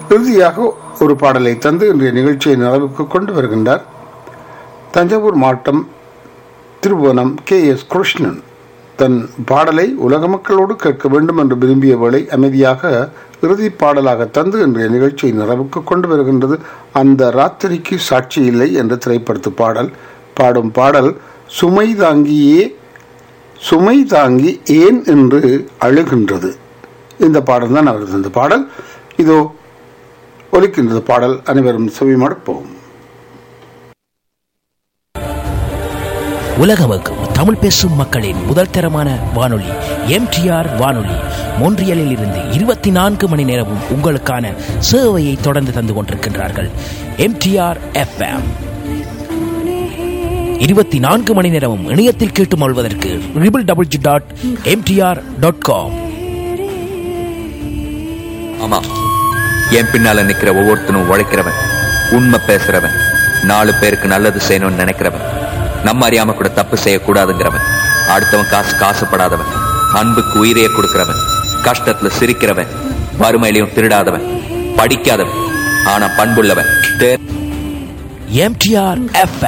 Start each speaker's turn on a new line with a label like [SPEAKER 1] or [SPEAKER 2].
[SPEAKER 1] இறுதியாக ஒரு பாடலை தந்து இன்றைய நிகழ்ச்சியை நிறைவுக்கு கொண்டு வருகின்றார் தஞ்சாவூர் மாவட்டம் திருபுவனம் கே எஸ் கிருஷ்ணன் தன் பாடலை உலக மக்களோடு கேட்க வேண்டும் என்று விரும்பிய வேளை அமைதியாக இறுதி பாடலாக தந்து இன்றைய நிகழ்ச்சியை நிறைவுக்கு கொண்டு வருகின்றது அந்த ராத்திரிக்கு சாட்சி இல்லை என்ற திரைப்படத்து பாடல் பாடும் பாடல் சுமை தாங்கியே சுமை தாங்கி ஏன் என்று அழுகின்றது இந்த பாடல் தான் அவரது இந்த பாடல் இதோ ஒலிக்கின்றது பாடல் அனைவரும் செவிமடுப்போம்
[SPEAKER 2] உலகமக்கும் தமிழ் பேசும் மக்களின் முதல் தரமான வானொலி எம்டிஆர் வானொலி மொன்றியலில் இருந்து இருபத்தி நான்கு மணி நேரமும் உங்களுக்கான சேவையை தொடர்ந்து தந்து கொண்டிருக்கின்றார்கள் எம்டிஆர் எஃப்எம் இருபத்தி நான்கு மணி நேரமும் இணையத்தில் கேட்டு மொழ்வதற்கு triple double G dot MTR dot com
[SPEAKER 3] ஆமா என் பின்னால நிக்கிற ஒவ்வொருத்தனும் உழைக்கிறவன் உண்மை பேசுறவன் நாலு பேருக்கு நல்லது செய்யணும்னு நினைக்கிறவன் நம்ம அறியாம கூட தப்பு செய்யக்கூடாதுங்கிறவன் அடுத்தவன் காசு காசுப்படாதவன் அன்புக்கு உயிரையே கொடுக்கிறவன் கஷ்டத்துல சிரிக்கிறவன் வறுமையிலையும் திருடாதவன் படிக்காதவன் ஆனா பண்புள்ளவன் தே
[SPEAKER 2] எம்டிஆர் எஃப்எம்